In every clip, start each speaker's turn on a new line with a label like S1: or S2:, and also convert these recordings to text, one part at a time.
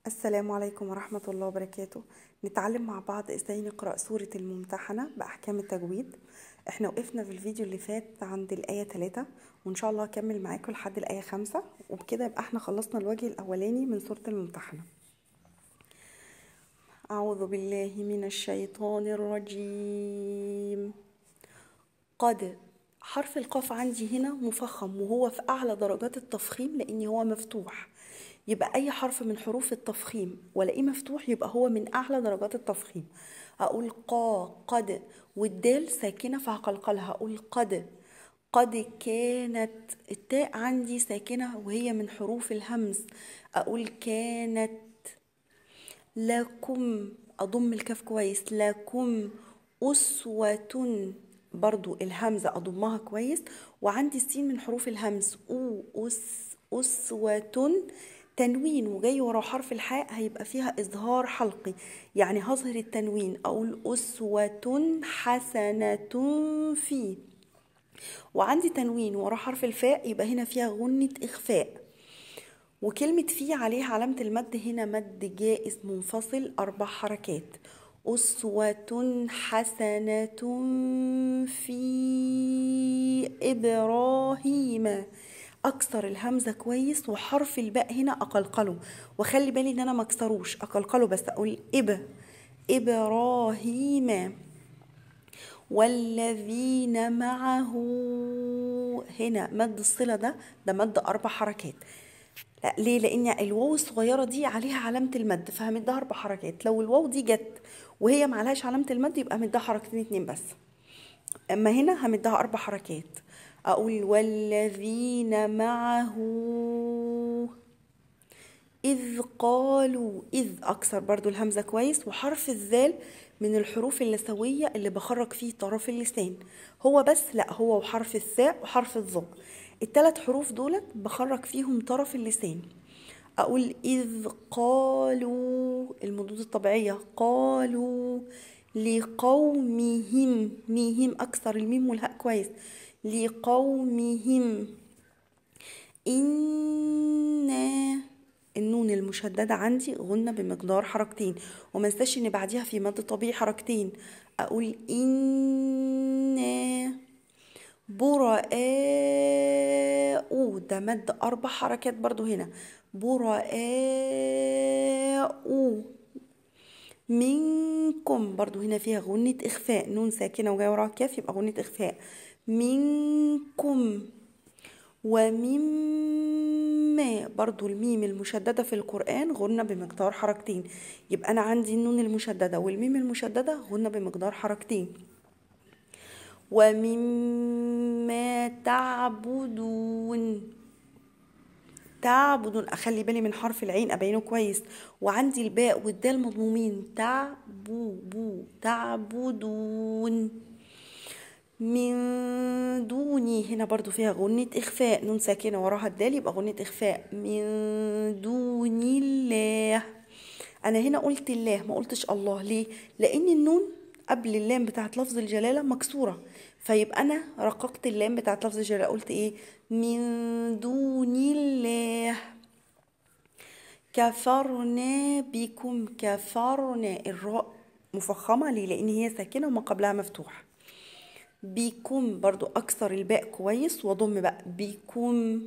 S1: السلام عليكم ورحمة الله وبركاته نتعلم مع بعض ازاي نقرأ سورة الممتحنة بأحكام التجويد احنا وقفنا في الفيديو اللي فات عند الآية 3 وإن شاء الله هكمل معاكم لحد الآية 5 وبكده يبقى احنا خلصنا الوجه الأولاني من سورة الممتحنة أعوذ بالله من الشيطان الرجيم قد حرف القاف عندي هنا مفخم وهو في أعلى درجات التفخيم لأن هو مفتوح يبقى أي حرف من حروف التفخيم ولاقيه مفتوح يبقى هو من أعلى درجات التفخيم أقول قا قد والدال ساكنة فهقلقلها أقول قد قد كانت التاء عندي ساكنة وهي من حروف الهمز أقول كانت لكم أضم الكاف كويس لكم أسوة برضو الهمزة أضمها كويس وعندي السين من حروف الهمز أو أس أسوة تنوين وجاي ورا حرف الحاء هيبقى فيها إظهار حلقي يعني هظهر التنوين أقول أسوة حسنة في وعندي تنوين ورا حرف الفاء يبقى هنا فيها غنة إخفاء وكلمة في عليها علامة المد هنا مد جائز منفصل أربع حركات أسوة حسنة في إبراهيم أكسر الهمزة كويس وحرف الباء هنا أقلقله وخلي بالي إن أنا ما أكسروش أقلقله بس أقول إب إبراهيم والذين معه هنا مد الصلة ده ده مد أربع حركات لا ليه لان الواو الصغيره دي عليها علامه المد فهمدها اربع حركات لو الواو دي جت وهي معلهاش علامه المد يبقى همدها حركتين اتنين بس اما هنا همدها اربع حركات اقول والذين معه اذ قالوا اذ اكسر برضو الهمزه كويس وحرف الذال من الحروف اللثويه اللي بخرج فيه طرف اللسان هو بس لا هو وحرف الثاء وحرف الظاء الثلاث حروف دولت بخرج فيهم طرف اللسان اقول اذ قالوا المدود الطبيعيه قالوا لقومهم ميهم اكثر الميم والهاء كويس لقومهم إنا النون المشددة عندي غنة بمقدار حركتين وما انساش ان بعديها في مد طبيعي حركتين اقول إنا براء ده مد أربع حركات برضو هنا براء منكم برضو هنا فيها غنة إخفاء نون ساكنة وجاية وراها كاف يبقى غنة إخفاء منكم ومما برضو الميم المشددة في القرآن غنة بمقدار حركتين يبقى أنا عندي النون المشددة والميم المشددة غنة بمقدار حركتين ومما تعبدون تعبدون اخلي بالي من حرف العين ابينه كويس وعندي الباء والدال مضمومين تعبو بو تعبدون من دوني هنا برضو فيها غنة إخفاء نون ساكنة وراها الدال يبقى غنة إخفاء من دون الله أنا هنا قلت الله ما قلتش الله ليه لأن النون قبل اللام بتاعت لفظ الجلالة مكسورة فيبقى أنا رققت اللام بتاعت لفظ الجلالة قلت إيه من دون الله كفرنا بكم كفرنا الراء مفخمة ليه لأن هي ساكنة وما قبلها مفتوح بكم برضو أكسر الباء كويس وضم بقى بكم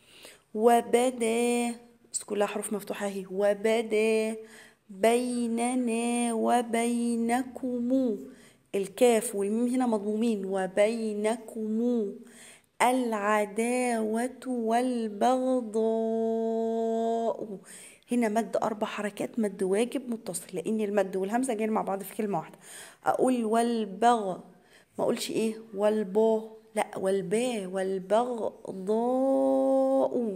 S1: وبدا بس كلها حروف مفتوحة اهي وبدا بيننا وبينكم الكاف والميم هنا مضمومين وبينكم العداوة والبغضاء هنا مد أربع حركات مد واجب متصل لأن المد والهمزة جايين مع بعض في كلمة واحدة أقول والبغ ما أقولش إيه والبا لا والبا والبغضاء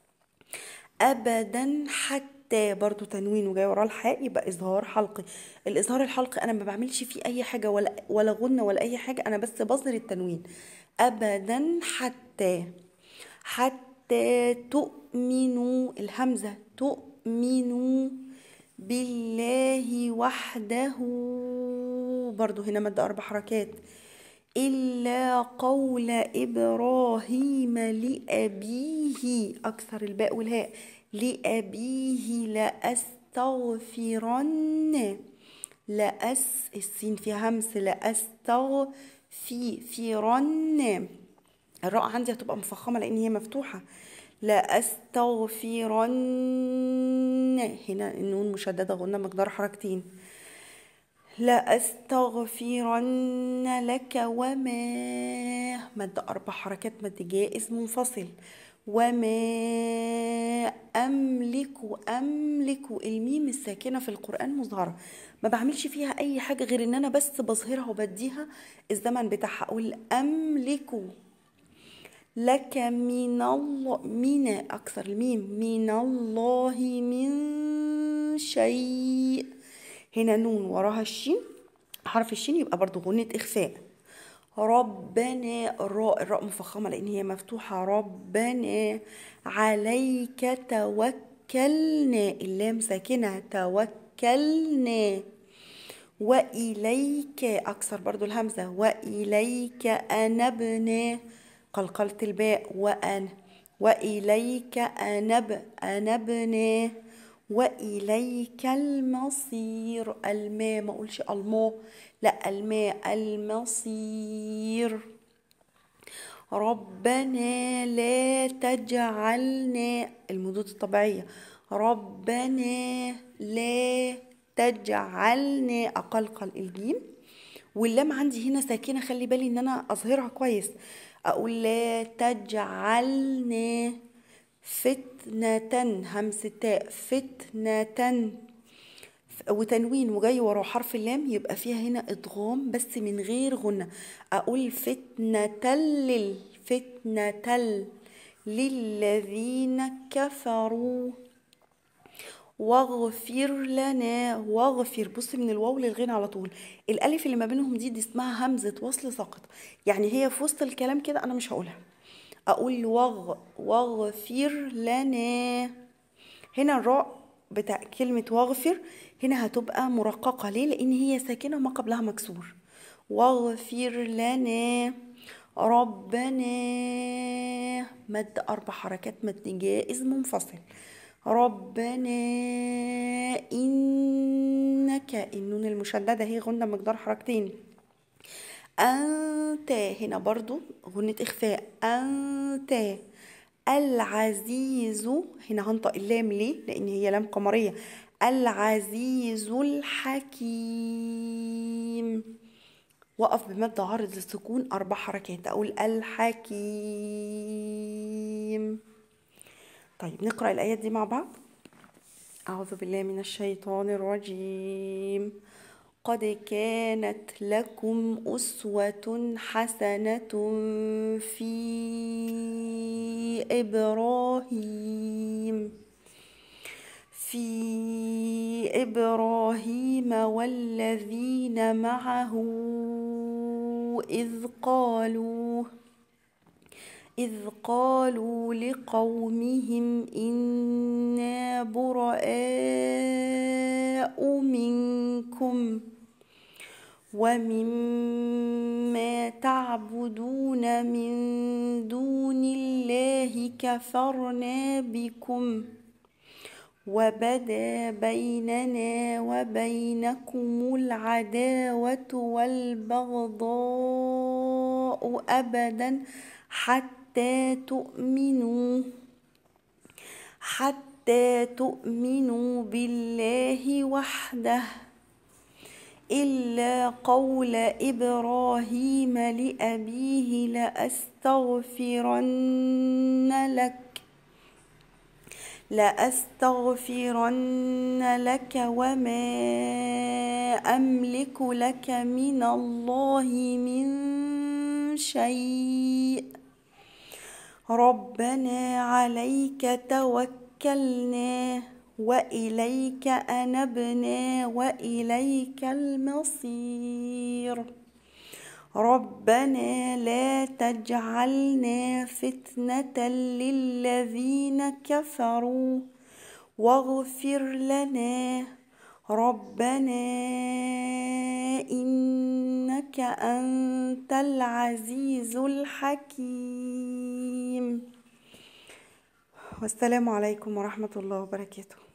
S1: أبدا حتى برضو تنوين وجاي وراه الحاء يبقى اظهار حلقي الاظهار الحلقي انا ما بعملش فيه اي حاجه ولا ولا غنه ولا اي حاجه انا بس بظهر التنوين ابدا حتى حتى تؤمنوا الهمزه تؤمنوا بالله وحده برضو هنا مد اربع حركات إلا قول إبراهيم لأبيه أكثر الباء والهاء لأبيه لأستغفرن لأس السين فيها همس لأستغفرن الراء عندي هتبقى مفخمة لأن هي مفتوحة لأستغفرن هنا النون مشددة غنة مقدار حركتين لأستغفرن لك وما مد أربع حركات مد جائز منفصل وما أملك أملك الميم الساكنة في القرآن مظهرة ما بعملش فيها أي حاجة غير إن أنا بس بظهرها وبديها الزمن بتاعها أقول أملك لك من الله من أكثر الميم من الله من شيء هنا نون وراها الشين حرف الشين يبقى برضو غنة إخفاء ربنا الراء الراء مفخمة لأن هي مفتوحة ربنا عليك توكلنا اللام ساكنة توكلنا وإليك أكثر برضو الهمزة وإليك أنبنا قلقلة الباء وأن وإليك أنب أنبنا وإليك المصير الماء ما أقولش الماء لا الماء المصير ربنا لا تجعلنا المدود الطبيعية ربنا لا تجعلنا أقلقل الجيم واللام عندي هنا ساكنة خلي بالي إن أنا أظهرها كويس أقول لا تجعلنا فتنة همس تاء فتنة وتنوين وجاي ورا حرف اللام يبقى فيها هنا ادغام بس من غير غنة اقول فتنة لل فتنة للذين كفروا واغفر لنا واغفر بص من الواو للغين على طول الالف اللي ما بينهم دي, دي اسمها همزه وصل ساقط يعني هي في وسط الكلام كده انا مش هقولها اقول واغ واغفر لنا هنا الراء بتاع كلمة واغفر هنا هتبقى مرققة ليه لأن هي ساكنة وما قبلها مكسور واغفر لنا ربنا مد أربع حركات مد جائز منفصل ربنا إنك النون المشددة هي غنة مقدار حركتين أنت هنا برضو غنة إخفاء أنت العزيز هنا هنطق اللام ليه لأن هي لام قمرية العزيز الحكيم وقف بمد عارض للسكون أربع حركات أقول الحكيم طيب نقرأ الآيات دي مع بعض أعوذ بالله من الشيطان الرجيم قد كانت لكم أسوة حسنة في إبراهيم في إبراهيم والذين معه إذ قالوا إذ قالوا لقومهم إنا براء منكم ومما تعبدون من دون الله كفرنا بكم وبدا بيننا وبينكم العداوة والبغضاء أبدا حتى تؤمنوا حتى تؤمنوا بالله وحده إلا قول إبراهيم لأبيه لأستغفرن لك لأستغفرن لك وما أملك لك من الله من شيء ربنا عليك توكلنا وإليك أنبنا وإليك المصير ربنا لا تجعلنا فتنة للذين كفروا واغفر لنا ربنا إنك أنت العزيز الحكيم والسلام عليكم ورحمة الله وبركاته